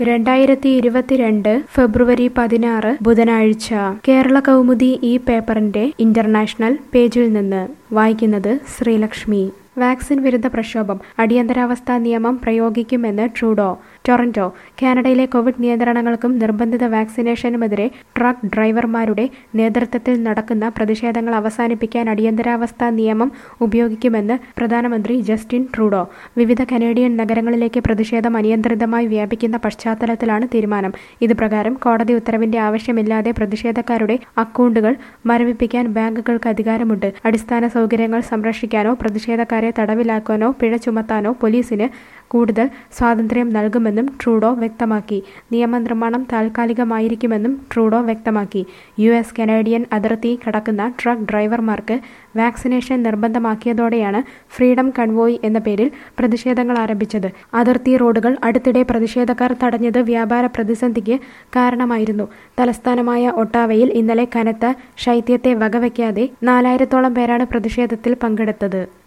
രണ്ടായിരത്തി ഇരുപത്തിരണ്ട് ഫെബ്രുവരി പതിനാറ് ബുധനാഴ്ച കേരള കൗമുദി ഈ പേപ്പറിന്റെ ഇന്റർനാഷണൽ പേജിൽ നിന്ന് വായിക്കുന്നത് ശ്രീലക്ഷ്മി വാക്സിൻ വിരുദ്ധ പ്രക്ഷോഭം അടിയന്തരാവസ്ഥാ നിയമം പ്രയോഗിക്കുമെന്ന് ട്രൂഡോ ടൊറന്റോ കാനഡയിലെ കോവിഡ് നിയന്ത്രണങ്ങൾക്കും നിർബന്ധിത വാക്സിനേഷനുമെതിരെ ട്രക്ക് ഡ്രൈവർമാരുടെ നേതൃത്വത്തിൽ നടക്കുന്ന പ്രതിഷേധങ്ങൾ അവസാനിപ്പിക്കാൻ അടിയന്തരാവസ്ഥാ നിയമം ഉപയോഗിക്കുമെന്ന് പ്രധാനമന്ത്രി ജസ്റ്റിൻ ട്രൂഡോ വിവിധ കനേഡിയൻ നഗരങ്ങളിലേക്ക് പ്രതിഷേധം അനിയന്ത്രിതമായി വ്യാപിക്കുന്ന പശ്ചാത്തലത്തിലാണ് തീരുമാനം ഇത് പ്രകാരം കോടതി ഉത്തരവിന്റെ ആവശ്യമില്ലാതെ പ്രതിഷേധക്കാരുടെ അക്കൗണ്ടുകൾ മരവിപ്പിക്കാൻ ബാങ്കുകൾക്ക് അധികാരമുണ്ട് അടിസ്ഥാന സൗകര്യങ്ങൾ സംരക്ഷിക്കാനോ പ്രതിഷേധക്കാരെ തടവിലാക്കാനോ പിഴ ചുമത്താനോ പോലീസിന് കൂടുതൽ സ്വാതന്ത്ര്യം നൽകുമെന്നും ട്രൂഡോ വ്യക്തമാക്കി നിയമനിർമ്മാണം താൽക്കാലികമായിരിക്കുമെന്നും ട്രൂഡോ വ്യക്തമാക്കി യു എസ് കനേഡിയൻ അതിർത്തി കടക്കുന്ന ട്രക്ക് ഡ്രൈവർമാർക്ക് വാക്സിനേഷൻ നിർബന്ധമാക്കിയതോടെയാണ് ഫ്രീഡം കൺവോയ് എന്ന പേരിൽ പ്രതിഷേധങ്ങൾ ആരംഭിച്ചത് അതിർത്തി റോഡുകൾ അടുത്തിടെ പ്രതിഷേധക്കാർ തടഞ്ഞത് വ്യാപാര പ്രതിസന്ധിക്ക് കാരണമായിരുന്നു തലസ്ഥാനമായ ഒട്ടാവയിൽ ഇന്നലെ കനത്ത ശൈത്യത്തെ വകവയ്ക്കാതെ നാലായിരത്തോളം പേരാണ് പ്രതിഷേധത്തിൽ പങ്കെടുത്തത്